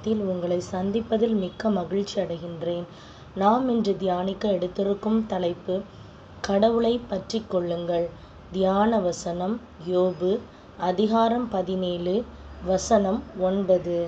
தியானத்தில் உங்களை சந்திப்பதில் மிக்க மகிழ்ச்சி அடைகின்றேன். நாம் இன்று தியானிக்க எடுத்திருக்கும் தலைப்பு கடவுளைப் பற்றிக் கொள்ளுங்கள். தியான வசனம் யோபு அதிகாரம் பதினேழு வசனம் ஒன்பது.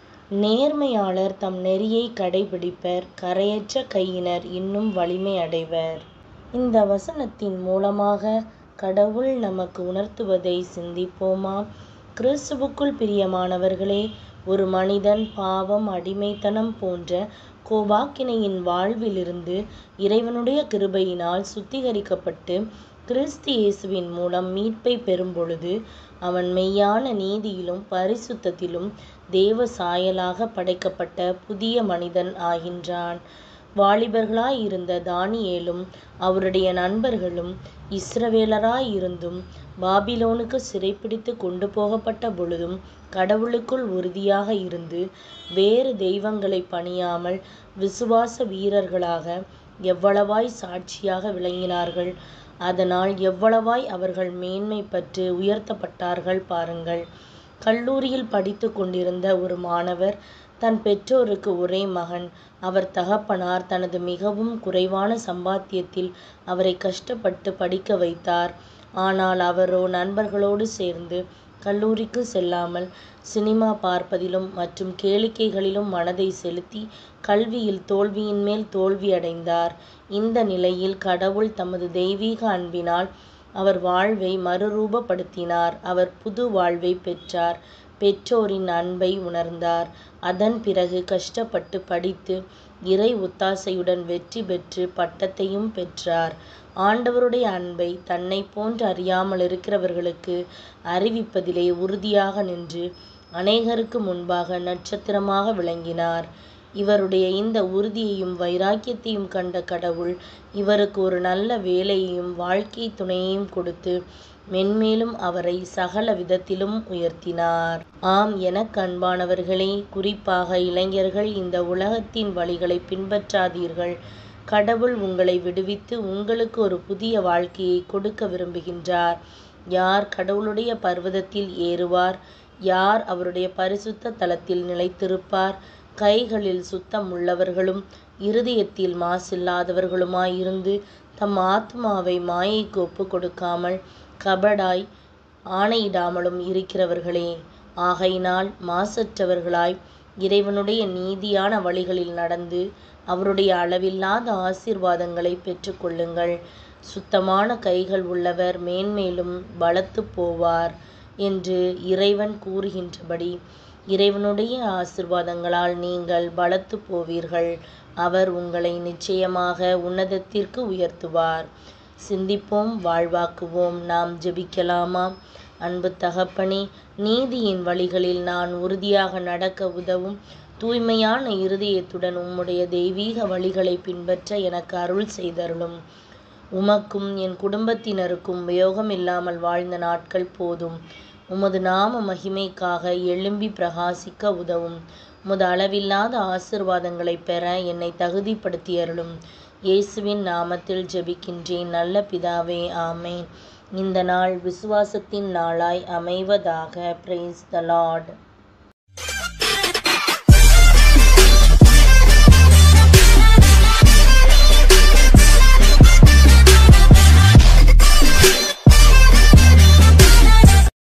நேர்மையாளர் தம் நெறியைக் கடைப்பிடிப்பர் கரையற்ற கையினர் இன்னும் வலிமை அடைவர். இந்த வசனத்தின் மூலமாக கடவுள் நமக்கு உணர்த்துவதை சிந்திப்போமா? கிறிஸ்துவுக்குள் பிரியமானவர்களே ஒரு மனிதன் பாவம் அடிமைத்தனம் போன்ற கோபாக்கினையின் வாழ்விலிருந்து இறைவனுடைய கிருபையினால் சுத்திகரிக்கப்பட்டு கிறிஸ்து இயேசுவின் மூலம் மீட்பைப் பெறும்பொழுது அவன் மெய்யான நீதியிலும் பரிசுத்தத்திலும் தேவ சாயலாகப் படைக்கப்பட்ட புதிய மனிதன் ஆகின்றான். வாலிபர்களாய் இருந்த தானியேலும் அவருடைய நண்பர்களும் இஸ்ரவேலராயிருந்தும் பாபிலோனுக்குச் சிறைபிடித்துக் கொண்டு போகப்பட்ட பொழுதும் கடவுளுக்குள் உறுதியாக இருந்து வேறு தெய்வங்களைப் பணியாமல் விசுவாச வீரர்களாக எவ்வளவாய் சாட்சியாக விளங்கினார்கள். அதனால் எவ்வளவாய் அவர்கள் மேன்மை பட்டு உயர்த்தப்பட்டார்கள் பாருங்கள். கல்லூரியில் படித்துக் கொண்டிருந்த ஒரு மாணவர் தன் பெற்றோருக்கு ஒரே மகன். அவர் தகப்பனார் தனது மிகவும் குறைவான சம்பாத்தியத்தில் அவரைக் கஷ்டப்பட்டுப் படிக்க வைத்தார். ஆனால் அவரோ நண்பர்களோடு சேர்ந்து கல்லூரிக்குச் செல்லாமல் சினிமா பார்ப்பதிலும் மற்றும் கேளிக்கைகளிலும் மனதைச் செலுத்தி கல்வியில் தோல்வியின் மேல் தோல்வி அடைந்தார். இந்த நிலையில் கடவுள் தமது தெய்வீக அன்பினால் அவர் வாழ்வை மறுரூபப்படுத்தினார். அவர் புது வாழ்வைப் பெற்றார். பெற்றோரின் அன்பை உணர்ந்தார். அதன் பிறகு கஷ்டப்பட்டுப் படித்து இறை ஒத்தாசையுடன் வெற்றி பெற்று பட்டத்தையும் பெற்றார். ஆண்டவருடைய அன்பை தன்னைப் போன்று அறியாமலிருக்கிறவர்களுக்கு அறிவிப்பதிலே உறுதியாக நின்று அநேகருக்கு முன்பாக நட்சத்திரமாக விளங்கினார். இவருடைய இந்த உறுதியையும் வைராக்கியத்தையும் கண்ட கடவுள் இவருக்கு ஒரு நல்ல வேலையையும் வாழ்க்கைத் துணையையும் கொடுத்து மென்மேலும் அவரை சகல விதத்திலும் உயர்த்தினார். ஆம் எனக்கன்பானவர்களே குறிப்பாக இளைஞர்கள் இந்த உலகத்தின் வழிகளைப் பின்பற்றாதீர்கள். கடவுள் உங்களை விடுவித்து உங்களுக்கு ஒரு புதிய வாழ்க்கையைக் கொடுக்க விரும்புகின்றார். யார் கடவுளுடைய பர்வதத்தில் ஏறுவார்? யார் அவருடைய பரிசுத்த தலத்தில் நிலைத்திருப்பார்? கைகளில் சுத்தம் உள்ளவர்களும் இருதயத்தில் மாசில்லாதவர்களுமாய் இருந்து தம் ஆத்துமாவை மாயைக்கு ஒப்புக் கொடுக்காமல் கபடாய் ஆணையிடாமலும் இருக்கிறவர்களே. ஆகையினால் மாசற்றவர்களாய் இறைவனுடைய நீதியான வழிகளில் நடந்து அவருடைய அளவில்லாத ஆசீர்வாதங்களைப் பெற்றுக் கொள்ளுங்கள். சுத்தமான கைகள் உள்ளவர் மேன்மேலும் பலத்துப் போவார் என்று இறைவன் கூறுகின்றபடி இறைவனுடைய ஆசீர்வாதங்களால் நீங்கள் பலத்துப் போவீர்கள். அவர் உங்களை நிச்சயமாக உன்னதத்திற்கு உயர்த்துவார். சிந்திப்போம் வாழ்வாக்குவோம். நாம் ஜெபிக்கலாமா? அன்பு தகப்பனே நீதியின் வழிகளில் நான் உறுதியாக நடக்க உதவும் தூய்மையான இருதயத்துடன் உம்முடைய தெய்வீக வழிகளைப் பின்பற்ற எனக்கு அருள் செய்தருளும். உமக்கும் என் குடும்பத்தினருக்கும் உபயோகமில்லாமல் வாழ்ந்த நாட்கள் போதும். உமது நாம மகிமைக்காக எழும்பிப் பிரகாசிக்க உதவும். உமது அளவில்லாத ஆசீர்வாதங்களைப் பெற என்னைத் தகுதிப்படுத்தியருளும். இயேசுவின் நாமத்தில் ஜெபிக்கின்றேன் நல்ல பிதாவே ஆமென். இந்த நாள் விசுவாசத்தின் நாளாய் அமைவதாக. Praise the Lord.